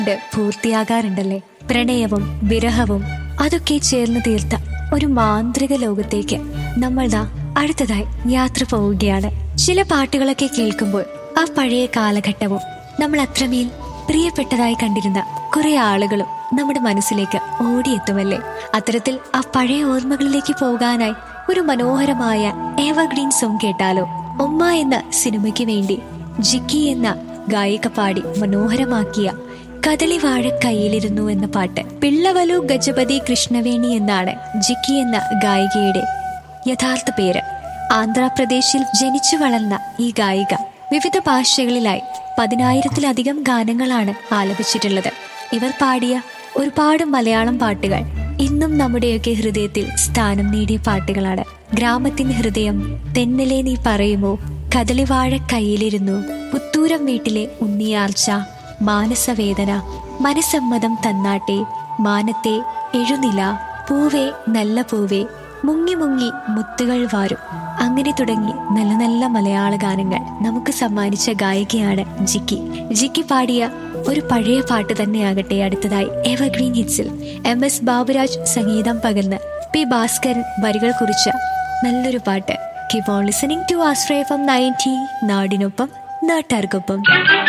ണ്ട് പൂർത്തിയാകാറുണ്ടല്ലേ പ്രണയവും വിരഹവും അതൊക്കെ ചേർന്ന് തീർത്ത ഒരു മാന്ത്രിക ലോകത്തേക്ക് നമ്മൾ ദാ അടുത്തതായി യാത്ര പോവുകയാണ് ചില പാട്ടുകളൊക്കെ കേൾക്കുമ്പോൾ ആ പഴയ കാലഘട്ടവും നമ്മൾ അത്രമേൽ പ്രിയപ്പെട്ടതായി കണ്ടിരുന്ന കുറെ ആളുകളും നമ്മുടെ മനസ്സിലേക്ക് ഓടിയെത്തുമല്ലേ അത്തരത്തിൽ ആ പഴയ ഓർമ്മകളിലേക്ക് പോകാനായി ഒരു മനോഹരമായ എവർഗ്രീൻ സോങ് കേട്ടാലോ ഉമ്മ എന്ന സിനിമയ്ക്ക് വേണ്ടി ജിക്കി എന്ന ഗായിക പാടി മനോഹരമാക്കിയ കദളി വാഴ കയ്യിലിരുന്നു എന്ന പാട്ട് പിള്ളവലു ഗജപതി കൃഷ്ണവേണി എന്നാണ് ജിക്കി എന്ന ഗായികയുടെ യഥാർത്ഥ പേര് ആന്ധ്രാപ്രദേശിൽ ജനിച്ചു വളർന്ന ഈ ഗായിക വിവിധ ഭാഷകളിലായി പതിനായിരത്തിലധികം ഗാനങ്ങളാണ് ആലപിച്ചിട്ടുള്ളത് ഇവർ പാടിയ ഒരുപാട് മലയാളം പാട്ടുകൾ ഇന്നും നമ്മുടെയൊക്കെ ഹൃദയത്തിൽ സ്ഥാനം നേടിയ പാട്ടുകളാണ് ഗ്രാമത്തിന്റെ ഹൃദയം തെന്നലെ നീ പറയുമോ കദളിവാഴ കയ്യിലിരുന്നു പുത്തൂരം വീട്ടിലെ ഉണ്ണിയാർച്ച മാനസവേദന മനസമ്മതം തന്നാട്ടെ മാനത്തെ എഴുനില പൂവേ നല്ല പൂവേ മുങ്ങി മുങ്ങി മുത്തുകൾ വാരും അങ്ങനെ തുടങ്ങി നല്ല നല്ല മലയാള ഗാനങ്ങൾ നമുക്ക് സമ്മാനിച്ച ഗായികയാണ് ജിക്കി ജിക്കി പാടിയ ഒരു പഴയ പാട്ട് തന്നെയാകട്ടെ അടുത്തതായി എവർഗ്രീൻ ഹിറ്റ്സിൽ എം എസ് ബാബുരാജ് സംഗീതം പകർന്ന് പി ഭാസ്കരൻ വരികൾ കുറിച്ച നല്ലൊരു പാട്ട് keep on listening to Ashraya from ninety നാടിനൊപ്പം നാട്ടാർക്കൊപ്പം